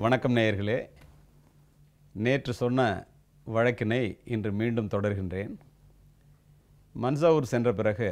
வணக்கம் நேயர்களே நேற்று சொன்ன வழக்கினை இன்று மீண்டும் தொடர்கின்றேன் மன்சாவூர் சென்ற பிறகு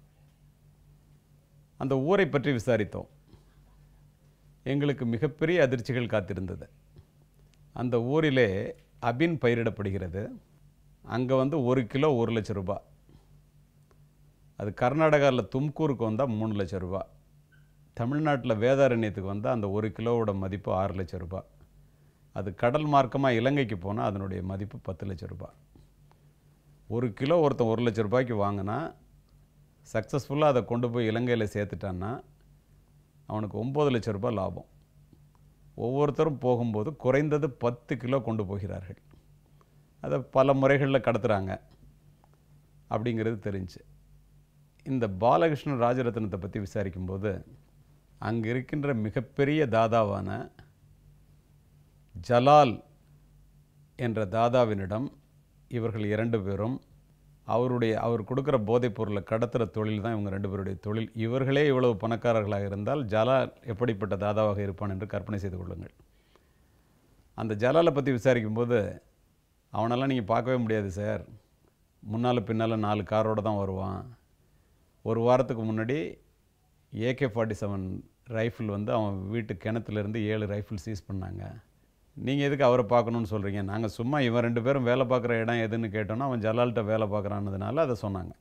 அந்த ஊரை பற்றி விசாரித்தோம் எங்களுக்கு மிகப்பெரிய அதிர்ச்சிகள் காத்திருந்தது அந்த ஊரிலே அபின் பயிரிடப்படுகிறது அங்கே வந்து ஒரு கிலோ ஒரு லட்சம் ரூபாய் அது கர்நாடகாவில் தும்கூருக்கு வந்தால் மூணு லட்சம் ரூபாய் தமிழ்நாட்டில் வேதாரண்யத்துக்கு வந்தால் அந்த ஒரு கிலோவோட மதிப்பு ஆறு லட்சம் ரூபாய் அது கடல் மார்க்கமாக இலங்கைக்கு போனால் அதனுடைய மதிப்பு பத்து லட்சம் ரூபாய் ஒரு கிலோ ஒருத்தன் ஒரு லட்சம் ரூபாய்க்கு வாங்கினா சக்ஸஸ்ஃபுல்லாக அதை கொண்டு போய் இலங்கையில் சேர்த்துட்டான்னா அவனுக்கு ஒம்பது லட்சம் ரூபாய் லாபம் ஒவ்வொருத்தரும் போகும்போது குறைந்தது பத்து கிலோ கொண்டு போகிறார்கள் அதை பல முறைகளில் கடத்துகிறாங்க அப்படிங்கிறது தெரிஞ்சு இந்த பாலகிருஷ்ணன் ராஜரத்னத்தை பற்றி விசாரிக்கும்போது அங்கே இருக்கின்ற மிகப்பெரிய தாதாவான ஜலால் என்ற தாதாவினிடம் இவர்கள் இரண்டு பேரும் அவருடைய அவர் கொடுக்குற போதைப் பொருளை கடத்துகிற தொழில் தான் இவங்க ரெண்டு பேருடைய தொழில் இவர்களே இவ்வளவு பணக்காரர்களாக இருந்தால் ஜலால் எப்படிப்பட்ட தாதாவாக இருப்பான் என்று கற்பனை செய்து கொள்ளுங்கள் அந்த ஜலாலை பற்றி விசாரிக்கும்போது அவனெல்லாம் நீங்கள் பார்க்கவே முடியாது சார் முன்னால் பின்னால் நாலு காரோடு தான் வருவான் ஒரு வாரத்துக்கு முன்னாடி ஏகே ஃபார்ட்டி செவன் ரைஃபிள் வந்து அவன் வீட்டு கிணத்துலேருந்து ஏழு ரைஃபிள் சீஸ் பண்ணாங்க நீங்கள் எதுக்கு அவரை பார்க்கணுன்னு சொல்கிறீங்க நாங்கள் சும்மா இவன் ரெண்டு பேரும் வேலை பார்க்குற இடம் எதுன்னு கேட்டோன்னா அவன் ஜலால்கிட்ட வேலை பார்க்குறான்னதுனால அதை சொன்னாங்க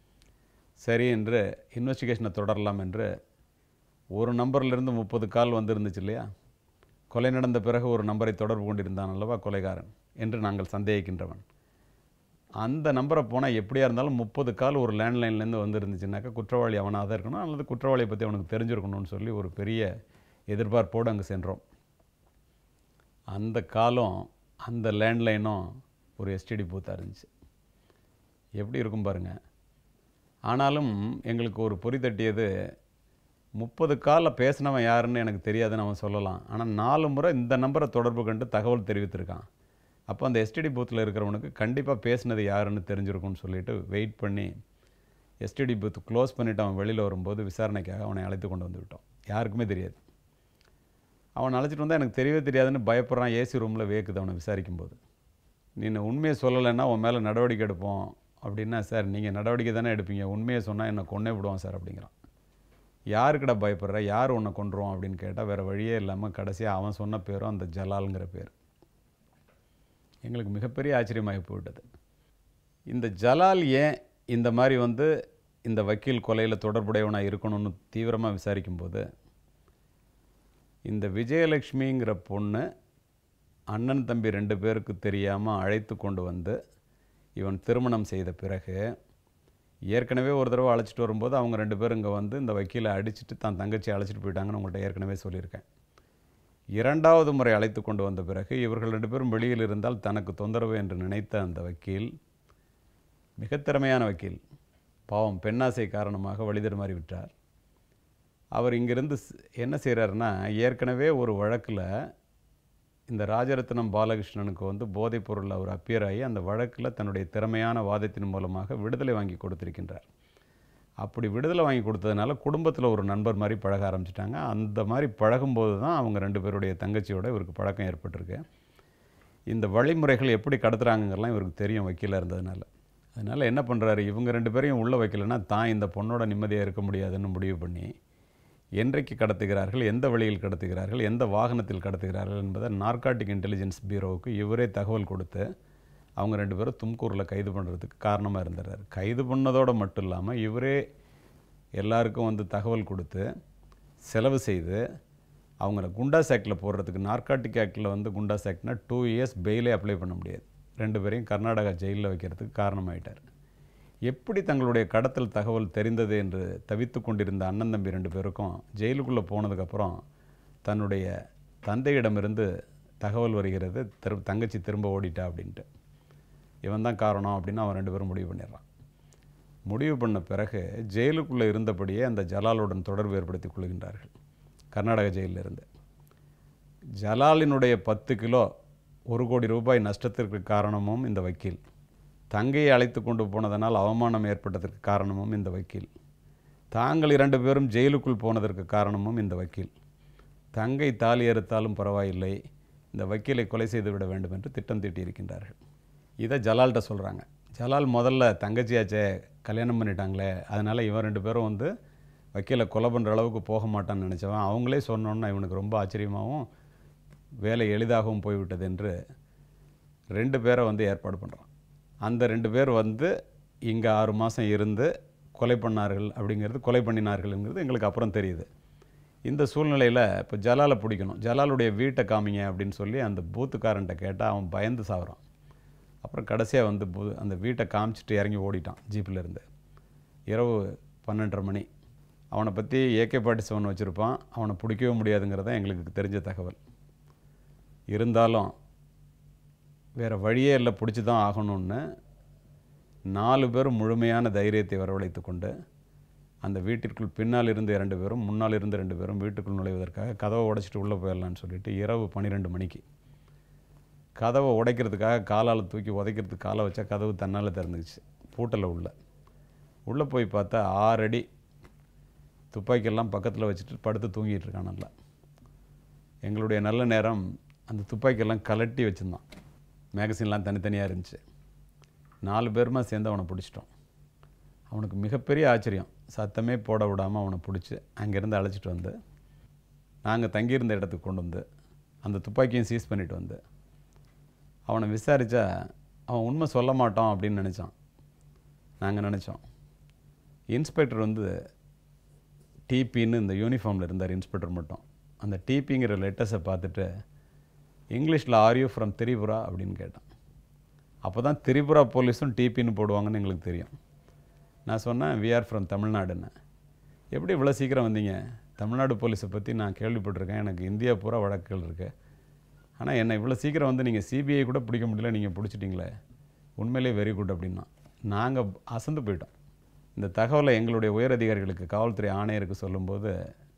சரி என்று இன்வெஸ்டிகேஷனை தொடரலாம் என்று ஒரு நம்பர்லேருந்து முப்பது கால் வந்துருந்துச்சு இல்லையா கொலை நடந்த பிறகு ஒரு நம்பரை தொடர்பு கொண்டிருந்தான் அல்லவா கொலைகாரன் என்று நாங்கள் சந்தேகிக்கின்றவன் அந்த நம்பரை போனால் எப்படியா இருந்தாலும் முப்பது கால் ஒரு லேண்ட்லைன்லேருந்து வந்துருந்துச்சுனாக்கா குற்றவாளி அவனாக தான் இருக்கணும் அல்லது குற்றவாளியை பற்றி அவனுக்கு தெரிஞ்சிருக்கணும்னு சொல்லி ஒரு பெரிய எதிர்பார்ப்போடு அங்கே சென்றோம் அந்த காலம் அந்த லேண்ட்லைனும் ஒரு எஸ்டிடி பூத்தாக இருந்துச்சு எப்படி இருக்கும் பாருங்கள் ஆனாலும் எங்களுக்கு ஒரு பொறி தட்டியது முப்பது காலில் பேசினவன் யாருன்னு எனக்கு தெரியாதுன்னு அவன் சொல்லலாம் ஆனால் நாலு முறை இந்த நம்பரை தொடர்பு கண்டு தகவல் தெரிவித்திருக்கான் அப்போ அந்த எஸ்டிடி பூத்தில் இருக்கிறவனுக்கு கண்டிப்பாக பேசினது யாருன்னு தெரிஞ்சிருக்கும்னு சொல்லிட்டு வெயிட் பண்ணி எஸ்டிடி பூத் க்ளோஸ் பண்ணிவிட்டு அவன் வெளியில் வரும்போது விசாரணைக்காக அவனை அழைத்து கொண்டு வந்து விட்டோம் யாருக்குமே தெரியாது அவன் அழைச்சிட்டு வந்தால் எனக்கு தெரியவே தெரியாதுன்னு பயப்படுறான் ஏசி ரூமில் வேக்குது அவனை விசாரிக்கும்போது நீ உண்மையை சொல்லலைன்னா உன் மேலே நடவடிக்கை எடுப்போம் அப்படின்னா சார் நீங்கள் நடவடிக்கை தானே எடுப்பீங்க உண்மையை சொன்னால் என்னை கொன்னே விடுவான் சார் அப்படிங்கிறான் யாருக்கிட்ட பயப்படுற யார் உன்னை கொண்டுருவோம் அப்படின்னு கேட்டால் வேறு வழியே இல்லாமல் கடைசியாக அவன் சொன்ன பேரும் அந்த ஜலாலுங்கிற பேர் எங்களுக்கு மிகப்பெரிய ஆச்சரியமாகி போயிட்டது இந்த ஜலால் ஏன் இந்த மாதிரி வந்து இந்த வக்கீல் கொலையில் தொடர்புடையவனாக இருக்கணும்னு தீவிரமாக விசாரிக்கும்போது இந்த விஜயலட்சுமிங்கிற பொண்ணு அண்ணன் தம்பி ரெண்டு பேருக்கு தெரியாமல் அழைத்து கொண்டு வந்து இவன் திருமணம் செய்த பிறகு ஏற்கனவே ஒரு தடவை அழைச்சிட்டு வரும்போது அவங்க ரெண்டு பேரும் இங்கே வந்து இந்த வக்கீலை அடிச்சுட்டு தான் தங்கச்சி அழைச்சிட்டு போயிட்டாங்கன்னு உங்கள்கிட்ட ஏற்கனவே சொல்லியிருக்கேன் இரண்டாவது முறை அழைத்து கொண்டு வந்த பிறகு இவர்கள் ரெண்டு பேரும் வெளியில் இருந்தால் தனக்கு தொந்தரவு என்று நினைத்த அந்த வக்கீல் மிக திறமையான வக்கீல் பாவம் பெண்ணாசை காரணமாக வழிதர் மாறி விட்டார் அவர் இங்கிருந்து என்ன செய்கிறாருன்னா ஏற்கனவே ஒரு வழக்கில் இந்த ராஜரத்னம் பாலகிருஷ்ணனுக்கு வந்து போதைப் பொருள் அவர் அப்பியர் ஆகி அந்த வழக்கில் தன்னுடைய திறமையான வாதத்தின் மூலமாக விடுதலை வாங்கி கொடுத்திருக்கின்றார் அப்படி விடுதலை வாங்கி கொடுத்ததுனால குடும்பத்தில் ஒரு நண்பர் மாதிரி பழக ஆரம்பிச்சிட்டாங்க அந்த மாதிரி பழகும்போது தான் அவங்க ரெண்டு பேருடைய தங்கச்சியோட இவருக்கு பழக்கம் ஏற்பட்டிருக்கு இந்த வழிமுறைகள் எப்படி கடத்துறாங்கங்கிறலாம் இவருக்கு தெரியும் வக்கீலாக இருந்ததுனால அதனால் என்ன பண்ணுறாரு இவங்க ரெண்டு பேரையும் உள்ளே வைக்கலைன்னா தான் இந்த பொண்ணோட நிம்மதியாக இருக்க முடியாதுன்னு முடிவு பண்ணி என்றைக்கு கடத்துகிறார்கள் எந்த வழியில் கடத்துகிறார்கள் எந்த வாகனத்தில் கடத்துகிறார்கள் என்பதை நார்காட்டிக் இன்டெலிஜென்ஸ் பியூரோவுக்கு இவரே தகவல் கொடுத்து அவங்க ரெண்டு பேரும் தும்கூரில் கைது பண்ணுறதுக்கு காரணமாக இருந்துறாரு கைது பண்ணதோடு மட்டும் இல்லாமல் இவரே எல்லாருக்கும் வந்து தகவல் கொடுத்து செலவு செய்து அவங்கள குண்டாஸ் ஆக்டில் போடுறதுக்கு நார்காட்டிக் ஆக்டில் வந்து குண்டாஸ் ஆக்ட்னா டூ இயர்ஸ் பெயிலே அப்ளை பண்ண முடியாது ரெண்டு பேரையும் கர்நாடகா ஜெயிலில் வைக்கிறதுக்கு காரணமாயிட்டார் எப்படி தங்களுடைய கடத்தல் தகவல் தெரிந்தது என்று தவித்து கொண்டிருந்த அண்ணன் தம்பி ரெண்டு பேருக்கும் ஜெயிலுக்குள்ளே போனதுக்கப்புறம் தன்னுடைய தந்தையிடமிருந்து தகவல் வருகிறது திரு தங்கச்சி திரும்ப ஓடிட்டா அப்படின்ட்டு இவன் தான் காரணம் அப்படின்னு அவன் ரெண்டு பேரும் முடிவு பண்ணிடுறான் முடிவு பண்ண பிறகு ஜெயிலுக்குள்ளே இருந்தபடியே அந்த ஜலாலுடன் தொடர்பு ஏற்படுத்திக் கொள்கின்றார்கள் கர்நாடக ஜெயிலில் இருந்து ஜலாலினுடைய பத்து கிலோ ஒரு கோடி ரூபாய் நஷ்டத்திற்கு காரணமும் இந்த வக்கீல் தங்கையை அழைத்து கொண்டு போனதனால் அவமானம் ஏற்பட்டதற்கு காரணமும் இந்த வக்கீல் தாங்கள் இரண்டு பேரும் ஜெயிலுக்குள் போனதற்கு காரணமும் இந்த வக்கீல் தங்கை தாலி அறுத்தாலும் பரவாயில்லை இந்த வக்கீலை கொலை செய்து விட வேண்டும் என்று திட்டம் தீட்டியிருக்கின்றார்கள் இதை ஜலால்கிட்ட சொல்கிறாங்க ஜலால் முதல்ல தங்கச்சியாச்சே கல்யாணம் பண்ணிட்டாங்களே அதனால் இவன் ரெண்டு பேரும் வந்து வக்கீலை கொலை பண்ணுற அளவுக்கு போக மாட்டான்னு நினச்சவன் அவங்களே சொன்னோன்னா இவனுக்கு ரொம்ப ஆச்சரியமாகவும் வேலை எளிதாகவும் போய்விட்டது என்று ரெண்டு பேரை வந்து ஏற்பாடு பண்ணுறான் அந்த ரெண்டு பேர் வந்து இங்கே ஆறு மாதம் இருந்து கொலை பண்ணார்கள் அப்படிங்கிறது கொலை பண்ணினார்கள்ங்கிறது எங்களுக்கு அப்புறம் தெரியுது இந்த சூழ்நிலையில் இப்போ ஜலாலை பிடிக்கணும் ஜலாலுடைய வீட்டை காமிங்க அப்படின்னு சொல்லி அந்த பூத்துக்காரன்ட்ட கேட்டால் அவன் பயந்து சாகுறான் அப்புறம் கடைசியாக வந்து பூ அந்த வீட்டை காமிச்சிட்டு இறங்கி ஓடிட்டான் ஜீப்பில் இருந்து இரவு பன்னெண்டரை மணி அவனை பற்றி ஏகே பாட்டி செவன் வச்சுருப்பான் அவனை பிடிக்கவே முடியாதுங்கிறது தான் எங்களுக்கு தெரிஞ்ச தகவல் இருந்தாலும் வேறு வழியே இல்லை பிடிச்சி தான் ஆகணும்னு நாலு பேரும் முழுமையான தைரியத்தை வரவழைத்து கொண்டு அந்த வீட்டிற்குள் பின்னால் இருந்து இரண்டு பேரும் முன்னால் இருந்து ரெண்டு பேரும் வீட்டுக்குள் நுழைவதற்காக கதவை உடைச்சிட்டு உள்ளே போயிடலான்னு சொல்லிட்டு இரவு பன்னிரெண்டு மணிக்கு கதவை உடைக்கிறதுக்காக காலால் தூக்கி உதைக்கிறதுக்கு காலை வச்சா கதவு தன்னால் திறந்துச்சு பூட்டலை உள்ள உள்ளே போய் பார்த்தா ஆறடி துப்பாக்கியெல்லாம் பக்கத்தில் வச்சுட்டு படுத்து தூங்கிட்டு இருக்கான் நல்லா எங்களுடைய நல்ல நேரம் அந்த துப்பாக்கியெல்லாம் கலட்டி வச்சுருந்தான் மேகசின்லாம் தனித்தனியாக இருந்துச்சு நாலு பேருமா சேர்ந்து அவனை பிடிச்சிட்டோம் அவனுக்கு மிகப்பெரிய ஆச்சரியம் சத்தமே போட விடாமல் அவனை பிடிச்சி அங்கேருந்து அழைச்சிட்டு வந்து நாங்கள் தங்கியிருந்த இடத்துக்கு கொண்டு வந்து அந்த துப்பாக்கியும் சீஸ் பண்ணிட்டு வந்து அவனை விசாரித்தா அவன் உண்மை சொல்ல மாட்டான் அப்படின்னு நினச்சான் நாங்கள் நினச்சோம் இன்ஸ்பெக்டர் வந்து டிபின்னு இந்த யூனிஃபார்மில் இருந்தார் இன்ஸ்பெக்டர் மட்டும் அந்த டிபிங்கிற லெட்டர்ஸை பார்த்துட்டு இங்கிலீஷில் ஆர் யூ ஃப்ரம் திரிபுரா அப்படின்னு கேட்டான் அப்போ தான் திரிபுரா போலீஸும் டிபின்னு போடுவாங்கன்னு எங்களுக்கு தெரியும் நான் சொன்னேன் வி ஆர் ஃப்ரம் தமிழ்நாடுன்னு எப்படி இவ்வளோ சீக்கிரம் வந்தீங்க தமிழ்நாடு போலீஸை பற்றி நான் கேள்விப்பட்டிருக்கேன் எனக்கு இந்தியா பூரா வழக்குகள் இருக்குது ஆனால் என்னை இவ்வளோ சீக்கிரம் வந்து நீங்கள் சிபிஐ கூட பிடிக்க முடியல நீங்கள் பிடிச்சிட்டிங்களே உண்மையிலே வெரி குட் அப்படின்னா நாங்கள் அசந்து போயிட்டோம் இந்த தகவலை எங்களுடைய உயரதிகாரிகளுக்கு காவல்துறை ஆணையருக்கு சொல்லும்போது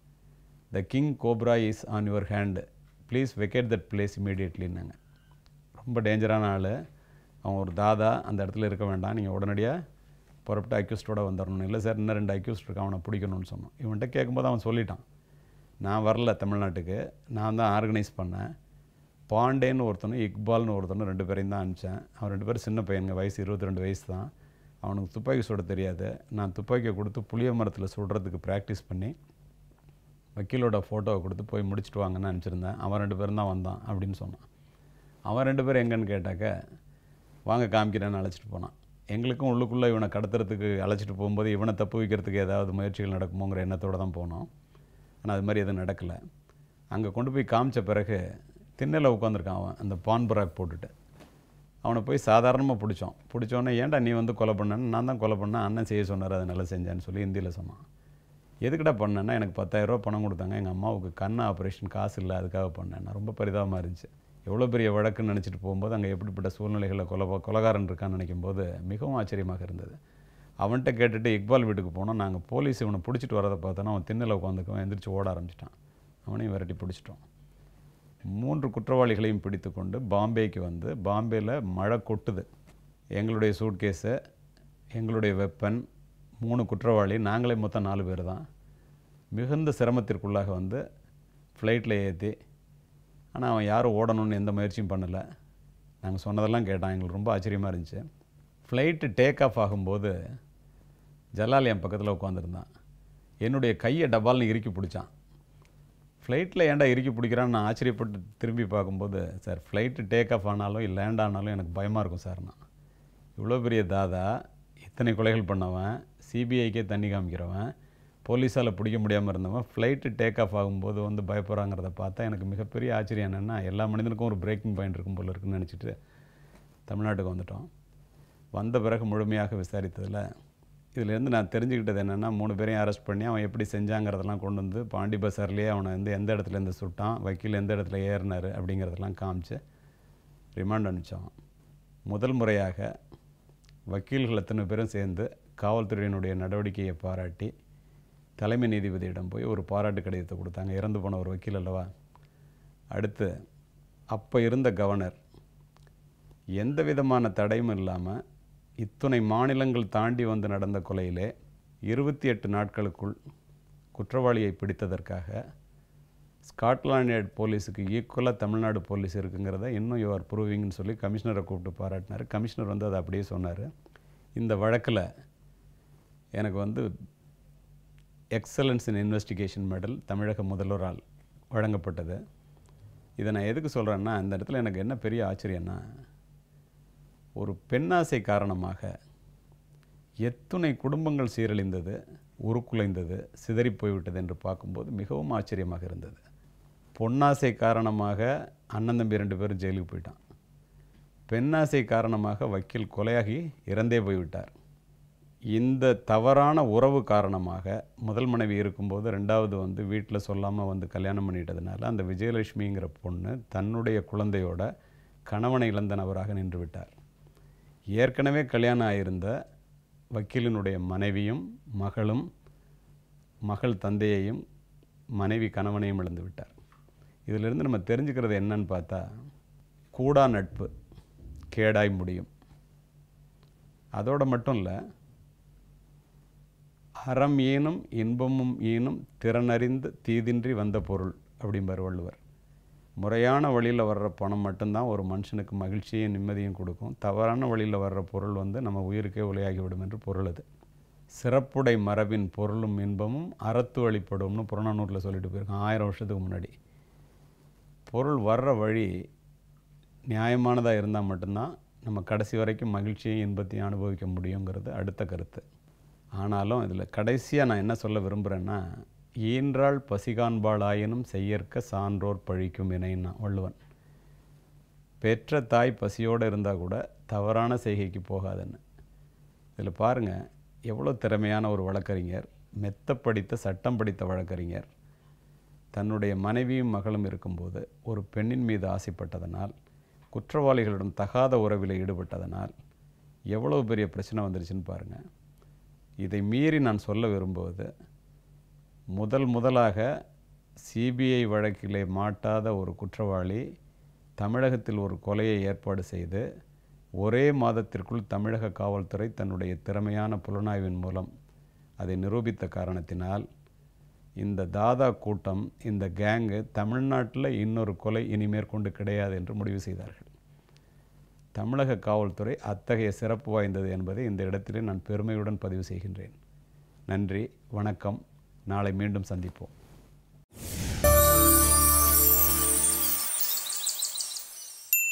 the king cobra is on your hand please vacate that place இமீடியட்லின்னாங்க ரொம்ப டேஞ்சரான ஆள் அவன் ஒரு தாதா அந்த இடத்துல இருக்க வேண்டாம் நீங்கள் உடனடியாக புறப்பட்டு அக்யூஸ்டோட வந்துடணும் இல்லை சார் இன்னும் ரெண்டு அக்யூஸ்ட் இருக்கான் அவனை பிடிக்கணும்னு சொன்னான் இவன்கிட்ட கேட்கும்போது அவன் சொல்லிட்டான் நான் வரல தமிழ்நாட்டுக்கு நான் தான் ஆர்கனைஸ் பண்ணேன் பாண்டேன்னு ஒருத்தனும் இக்பால்னு ஒருத்தனும் ரெண்டு பேரையும் தான் அனுப்பிச்சேன் அவன் ரெண்டு பேரும் சின்ன பையனுங்க வயசு இருபத்தி ரெண்டு வயசு தான் அவனுக்கு துப்பாக்கி சுட தெரியாது நான் துப்பாக்கியை கொடுத்து புளிய மரத்தில் சுடுறதுக்கு ப்ராக்டிஸ் பண்ணி வக்கீலோட ஃபோட்டோவை கொடுத்து போய் முடிச்சுட்டு வாங்கன்னு அனுப்பிச்சிருந்தேன் அவன் ரெண்டு பேரும் தான் வந்தான் அப்படின்னு சொன்னான் அவன் ரெண்டு பேரும் எங்கன்னு கேட்டாக்க வாங்க காமிக்கிறேன்னு அழைச்சிட்டு போனான் எங்களுக்கும் உள்ளுக்குள்ளே இவனை கடத்துறதுக்கு அழைச்சிட்டு போகும்போது இவனை தப்பு வைக்கிறதுக்கு ஏதாவது முயற்சிகள் நடக்குமோங்கிற எண்ணத்தோடு தான் போனோம் ஆனால் அது மாதிரி எதுவும் நடக்கலை அங்கே கொண்டு போய் காமிச்ச பிறகு திண்ணையில் உட்காந்துருக்கான் அவன் அந்த பான் பராக் போட்டுட்டு அவனை போய் சாதாரணமாக பிடிச்சோம் பிடிச்சோன்னே ஏன்டா நீ வந்து கொலை பண்ணேன்னு நான் தான் கொலை பண்ணேன் அண்ணன் செய்ய சொன்னார் அதை நல்லா செஞ்சேன்னு சொல்லி ஹிந்தியில் சொன்னான் எதுக்குடா பண்ணேன்னா எனக்கு பத்தாயிரரூபா பணம் கொடுத்தாங்க எங்கள் அம்மாவுக்கு கண் ஆப்ரேஷன் காசு இல்லை அதுக்காக பண்ணேன் நான் ரொம்ப பரிதாபமாக இருந்துச்சு எவ்வளோ பெரிய வழக்குன்னு நினச்சிட்டு போகும்போது அங்கே எப்படிப்பட்ட சூழ்நிலைகளில் கொலை கொலகாரன் இருக்கான்னு நினைக்கும் போது மிகவும் ஆச்சரியமாக இருந்தது அவன்கிட்ட கேட்டுட்டு இக்பால் வீட்டுக்கு போனோம் நாங்கள் போலீஸ் இவனை பிடிச்சிட்டு வரதை பார்த்தோன்னா அவன் திண்ணில் உட்காந்துக்குவன் எந்திரிச்சு ஓட ஆரம்பிச்சிட்டான் அவனையும் விரட்டி பிடிச்சிட்டோம் மூன்று குற்றவாளிகளையும் பிடித்து கொண்டு பாம்பேக்கு வந்து பாம்பேயில் மழை கொட்டுது எங்களுடைய சூட்கேஸு எங்களுடைய வெப்பன் மூணு குற்றவாளி நாங்களே மொத்தம் நாலு பேர் தான் மிகுந்த சிரமத்திற்குள்ளாக வந்து ஃப்ளைட்டில் ஏற்றி ஆனால் அவன் யாரும் ஓடணும்னு எந்த முயற்சியும் பண்ணலை நாங்கள் சொன்னதெல்லாம் கேட்டான் எங்களுக்கு ரொம்ப ஆச்சரியமாக இருந்துச்சு ஃப்ளைட்டு டேக் ஆஃப் ஆகும்போது ஜலால் என் பக்கத்தில் உட்காந்துருந்தான் என்னுடைய கையை டபால்னு இறுக்கி பிடிச்சான் ஃப்ளைட்டில் ஏன்டா இறுக்கி பிடிக்கிறான்னு நான் ஆச்சரியப்பட்டு திரும்பி பார்க்கும்போது சார் ஃப்ளைட்டு டேக் ஆஃப் ஆனாலும் லேண்ட் ஆனாலும் எனக்கு பயமாக இருக்கும் சார் நான் இவ்வளோ பெரிய தாதா இத்தனை கொலைகள் பண்ணவன் சிபிஐக்கே தண்ணி காமிக்கிறவன் போலீஸால் பிடிக்க முடியாமல் இருந்தவன் ஃப்ளைட்டு டேக் ஆஃப் ஆகும்போது வந்து பயப்படுறாங்கிறத பார்த்தா எனக்கு மிகப்பெரிய ஆச்சரியம் என்னென்னா எல்லா மனிதனுக்கும் ஒரு பிரேக்கிங் பாயிண்ட் இருக்கும் போல இருக்குன்னு நினச்சிட்டு தமிழ்நாட்டுக்கு வந்துட்டோம் வந்த பிறகு முழுமையாக விசாரித்ததில் இதுலேருந்து நான் தெரிஞ்சுக்கிட்டது என்னென்னா மூணு பேரையும் அரெஸ்ட் பண்ணி அவன் எப்படி செஞ்சாங்கிறதெல்லாம் கொண்டு வந்து பாண்டி பஸார்லேயே அவனை வந்து எந்த இடத்துல இருந்து சுட்டான் வக்கீல் எந்த இடத்துல ஏறினார் அப்படிங்கிறதெல்லாம் காமிச்சு ரிமாண்ட் அனுப்பிச்சோம் முதல் முறையாக வக்கீல்கள் எத்தனை பேரும் சேர்ந்து காவல்துறையினுடைய நடவடிக்கையை பாராட்டி தலைமை நீதிபதியிடம் போய் ஒரு பாராட்டு கடிதத்தை கொடுத்தாங்க இறந்து போன ஒரு வக்கீல் அல்லவா அடுத்து அப்போ இருந்த கவர்னர் எந்த விதமான தடையும் இல்லாமல் இத்துணை மாநிலங்கள் தாண்டி வந்து நடந்த கொலையிலே இருபத்தி எட்டு நாட்களுக்குள் குற்றவாளியை பிடித்ததற்காக ஸ்காட்லாண்ட் யார்ட் போலீஸுக்கு ஈக்குவலாக தமிழ்நாடு போலீஸ் இருக்குங்கிறத இன்னும் யூ ஆர் ப்ரூவிங்னு சொல்லி கமிஷனரை கூப்பிட்டு பாராட்டினார் கமிஷனர் வந்து அதை அப்படியே சொன்னார் இந்த வழக்கில் எனக்கு வந்து எக்ஸலன்ஸ் இன் இன்வெஸ்டிகேஷன் மெடல் தமிழக முதல்வரால் வழங்கப்பட்டது இதை நான் எதுக்கு சொல்கிறேன்னா இந்த இடத்துல எனக்கு என்ன பெரிய ஆச்சரியன்னா ஒரு பெண்ணாசை காரணமாக எத்துணை குடும்பங்கள் சீரழிந்தது உருக்குலைந்தது சிதறி போய்விட்டது என்று பார்க்கும்போது மிகவும் ஆச்சரியமாக இருந்தது பொன்னாசை காரணமாக அண்ணன் தம்பி ரெண்டு பேரும் ஜெயிலுக்கு போயிட்டான் பெண்ணாசை காரணமாக வக்கீல் கொலையாகி இறந்தே போய்விட்டார் இந்த தவறான உறவு காரணமாக முதல் மனைவி இருக்கும்போது ரெண்டாவது வந்து வீட்டில் சொல்லாமல் வந்து கல்யாணம் பண்ணிட்டதுனால அந்த விஜயலட்சுமிங்கிற பொண்ணு தன்னுடைய குழந்தையோட கணவனை இழந்த நபராக நின்று விட்டார் ஏற்கனவே கல்யாணம் ஆகியிருந்த வக்கீலினுடைய மனைவியும் மகளும் மகள் தந்தையையும் மனைவி கணவனையும் இழந்து விட்டார் இதிலிருந்து நம்ம தெரிஞ்சுக்கிறது என்னன்னு பார்த்தா கூடா நட்பு கேடாய் முடியும் அதோடு மட்டும் இல்லை அறம் ஈனும் இன்பமும் ஈனும் திறனறிந்து தீதின்றி வந்த பொருள் அப்படிம்பார் வள்ளுவர் முறையான வழியில் வர்ற பணம் மட்டும்தான் ஒரு மனுஷனுக்கு மகிழ்ச்சியும் நிம்மதியும் கொடுக்கும் தவறான வழியில் வர்ற பொருள் வந்து நம்ம உயிருக்கே உலையாகிவிடும் என்று பொருள் அது சிறப்புடை மரபின் பொருளும் இன்பமும் அறத்து வழிப்படும்னு புறநானூரில் சொல்லிட்டு போயிருக்கோம் ஆயிரம் வருஷத்துக்கு முன்னாடி பொருள் வர்ற வழி நியாயமானதாக இருந்தால் மட்டும்தான் நம்ம கடைசி வரைக்கும் மகிழ்ச்சியையும் இன்பத்தையும் அனுபவிக்க முடியுங்கிறது அடுத்த கருத்து ஆனாலும் இதில் கடைசியாக நான் என்ன சொல்ல விரும்புகிறேன்னா ஈன்றாள் பசிகாண்பாளாயினும் செய்யற்க சான்றோர் பழிக்கும் இணைன்னா வள்ளுவன் பெற்ற தாய் பசியோடு இருந்தால் கூட தவறான செய்கைக்கு போகாதுன்னு இதில் பாருங்கள் எவ்வளோ திறமையான ஒரு வழக்கறிஞர் மெத்த படித்த சட்டம் படித்த வழக்கறிஞர் தன்னுடைய மனைவியும் மகளும் இருக்கும்போது ஒரு பெண்ணின் மீது ஆசைப்பட்டதனால் குற்றவாளிகளிடம் தகாத உறவில் ஈடுபட்டதனால் எவ்வளோ பெரிய பிரச்சனை வந்துருச்சுன்னு பாருங்கள் இதை மீறி நான் சொல்ல விரும்புவது முதல் முதலாக சிபிஐ வழக்கிலே மாட்டாத ஒரு குற்றவாளி தமிழகத்தில் ஒரு கொலையை ஏற்பாடு செய்து ஒரே மாதத்திற்குள் தமிழக காவல்துறை தன்னுடைய திறமையான புலனாய்வின் மூலம் அதை நிரூபித்த காரணத்தினால் இந்த தாதா கூட்டம் இந்த கேங்கு தமிழ்நாட்டில் இன்னொரு கொலை இனிமேற்கொண்டு கிடையாது என்று முடிவு செய்தார்கள் தமிழக காவல்துறை அத்தகைய சிறப்பு வாய்ந்தது என்பதை இந்த இடத்திலே நான் பெருமையுடன் பதிவு செய்கின்றேன் நன்றி வணக்கம் நாளை மீண்டும் சந்திப்போம்